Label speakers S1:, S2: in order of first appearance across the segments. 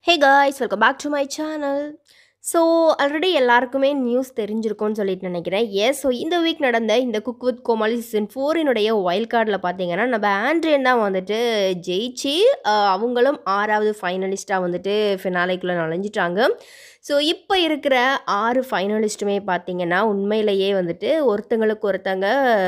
S1: hey guys welcome back to my channel so already எல்லாருக்குமே news தெரிஞ்சிருக்கும்னு சொல்லிட்டு நினைக்கிறேன் எஸ் ஸோ இந்த வீக் நடந்த இந்த குக் வித் கோமாளி சீசன் ஃபோரினுடைய ஒயில் கார்டில் பார்த்தீங்கன்னா நம்ம ஆண்ட்ரியன் தான் வந்துட்டு ஜெயிச்சு அஹ், அவங்களும் ஆறாவது ஃபைனலிஸ்ட்டாக வந்துட்டு ஃபினாலைக்குள்ளே நுழைஞ்சிட்டாங்க ஸோ இப்போ இருக்கிற ஆறு ஃபைனலிஸ்ட்டுமே பார்த்தீங்கன்னா உண்மையிலேயே வந்துட்டு ஒருத்தங்களுக்கு ஒருத்தங்க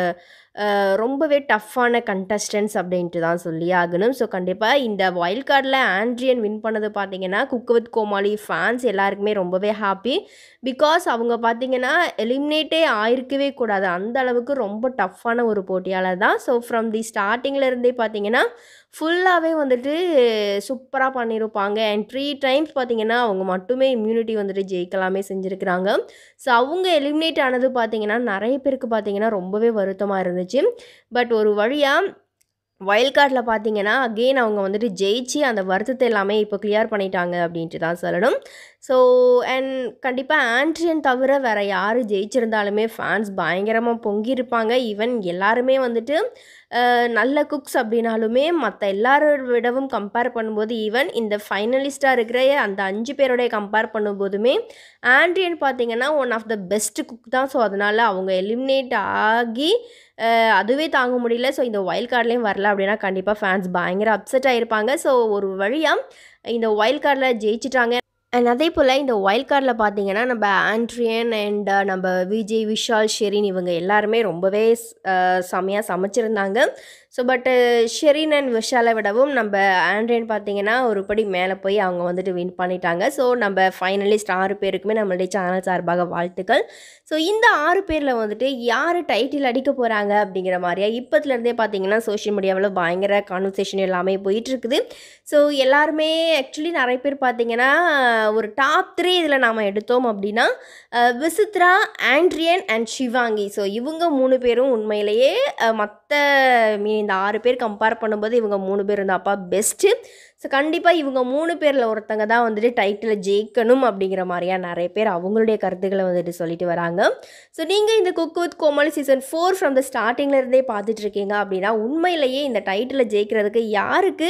S1: அஹ், ரொம்பவே டஃப்பான கண்டஸ்டன்ஸ் அப்படின்ட்டு தான் சொல்லி ஆகணும் ஸோ கண்டிப்பாக இந்த வைல்ட் கார்டில் ஆண்ட்ரியன் வின் பண்ணது பார்த்தீங்கன்னா குக் வித் கோமாளி ஃபேன்ஸ் எல்லாருக்குமே ரொம்பவே ஹாப்பி பிகாஸ் அவங்க பார்த்தீங்கன்னா எலிமினேட்டே ஆயிருக்கவே கூடாது அந்த அளவுக்கு ரொம்ப டஃப்பான ஒரு போட்டியாளர் தான் ஸோ ஃப்ரம் தி ஸ்டார்டிங்கில் இருந்தே பார்த்தீங்கன்னா ஃபுல்லாகவே வந்துட்டு சூப்பராக பண்ணியிருப்பாங்க அண்ட் த்ரீ டைம்ஸ் பார்த்தீங்கன்னா அவங்க மட்டுமே இம்யூனிட்டி வந்துட்டு ஜெயிக்கலாமே செஞ்சுருக்கிறாங்க ஸோ அவங்க எலிமினேட் ஆனது பார்த்தீங்கன்னா நிறைய பேருக்கு பார்த்தீங்கன்னா ரொம்பவே வருத்தமாக இருந்துச்சு பட் ஒரு வழியாக வைல்ட் கார்டில் பார்த்தீங்கன்னா அகெயின் அவங்க வந்துட்டு ஜெயிச்சு அந்த வருத்தத்தை எல்லாமே இப்போ கிளியர் பண்ணிட்டாங்க அப்படின்ட்டு தான் சொல்லணும் ஸோ அண்ட் கண்டிப்பாக ஆண்ட்ரியன் தவிர வேறு யார் ஜெயிச்சிருந்தாலுமே ஃபேன்ஸ் பயங்கரமாக பொங்கியிருப்பாங்க ஈவன் எல்லாருமே வந்துட்டு அஹ், நல்ல குக்ஸ் அப்படின்னாலுமே மற்ற எல்லாரோட விடவும் கம்பேர் பண்ணும்போது ஈவன் இந்த ஃபைனலிஸ்ட்டாக இருக்கிற அந்த அஞ்சு பேரோடைய கம்பேர் பண்ணும்போதுமே ஆண்ட்ரியன் பார்த்தீங்கன்னா one of the best cook தான் ஸோ அதனால் அவங்க எலிமினேட் ஆகி அஹ், அதுவே தாங்க முடியல ஸோ இந்த வைல்ட் கார்ட்லேயும் வரல அப்படின்னா கண்டிப்பாக ஃபேன்ஸ் பயங்கர அப்செட் ஆகிருப்பாங்க ஸோ ஒரு வழியாக இந்த வைல்ட் கார்டில் ஜெயிச்சிட்டாங்க அண்ட் அதே போல் இந்த வைல்ட் கார்டில் பார்த்தீங்கன்னா நம்ம ஆண்ட்ரியன் அண்ட் நம்ம விஜய் விஷால் ஷெரின் இவங்க எல்லாருமே ரொம்பவே செம்மையாக சமைச்சிருந்தாங்க ஸோ பட்டு ஷெரின் அண்ட் விஷாலை விடவும் நம்ம ஆண்ட்ரியன் பார்த்தீங்கன்னா ஒரு படி மேலே போய் அவங்க வந்துட்டு வின் பண்ணிட்டாங்க ஸோ நம்ம ஃபைனலிஸ்ட் ஆறு பேருக்குமே நம்மளுடைய சேனல் சார்பாக வாழ்த்துக்கள் ஸோ இந்த ஆறு பேரில் வந்துட்டு யார் டைட்டில் அடிக்க போகிறாங்க அப்படிங்கிற மாதிரியா இப்போத்துலேருந்தே பார்த்தீங்கன்னா சோஷியல் மீடியாவில் பயங்கர கான்வர்சேஷன் எல்லாமே போயிட்டுருக்குது ஸோ எல்லாருமே ஆக்சுவலி நிறைய பேர் பார்த்தீங்கன்னா ஒரு டாப் த்ரீ இதில் நாம் எடுத்தோம் அப்படின்னா அஹ், Vichitra Andreanne and Sivaangi so இவங்க மூணு பேரும் உண்மையிலேயே மற்ற மீன் இந்த ஆறு பேர் கம்பேர் பண்ணும்போது இவங்க மூணு பேர் இருந்தாப்பா பெஸ்ட்டு ஸோ கண்டிப்பாக இவங்க மூணு பேரில் ஒருத்தங்க தான் வந்துட்டு டைட்டில் ஜெயிக்கணும் அப்படிங்கிற மாதிரியா நிறைய பேர் அவங்களுடைய கருத்துக்களை வந்துட்டு சொல்லிட்டு வராங்க ஸோ நீங்கள் இந்த cook with Comali season four from the ஸ்டார்டிங்ல இருந்தே பார்த்துட்டு இருக்கீங்க அப்படின்னா உண்மையிலேயே இந்த டைட்டிலை ஜெயிக்கிறதுக்கு யாருக்கு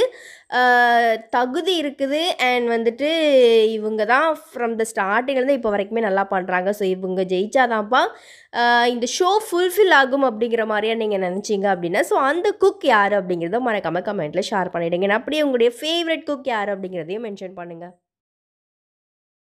S1: ஆஹ், தகுதி இருக்குது அண்ட் வந்துட்டு இவங்க தான் ஃப்ரம் த ஸ்டார்டிங்லேருந்து இப்போ வரைக்குமே நல்லா பண்ணுறாங்க ஸோ இவங்க ஜெயிச்சாதான்ப்பா ஆஹ், இந்த ஷோ ஃபுல்ஃபில் ஆகும் அப்படிங்கிற மாதிரியா நீங்கள் நினச்சிங்க அப்படின்னா ஸோ அந்த குக் யார் அப்படிங்கிறத மறக்காம கமெண்ட்டில் ஷேர் பண்ணிவிடுங்க அப்படியே உங்களுடைய ஃபேவரட் குக் யார் அப்படிங்கிறதையும் மென்ஷன் பண்ணுங்கள்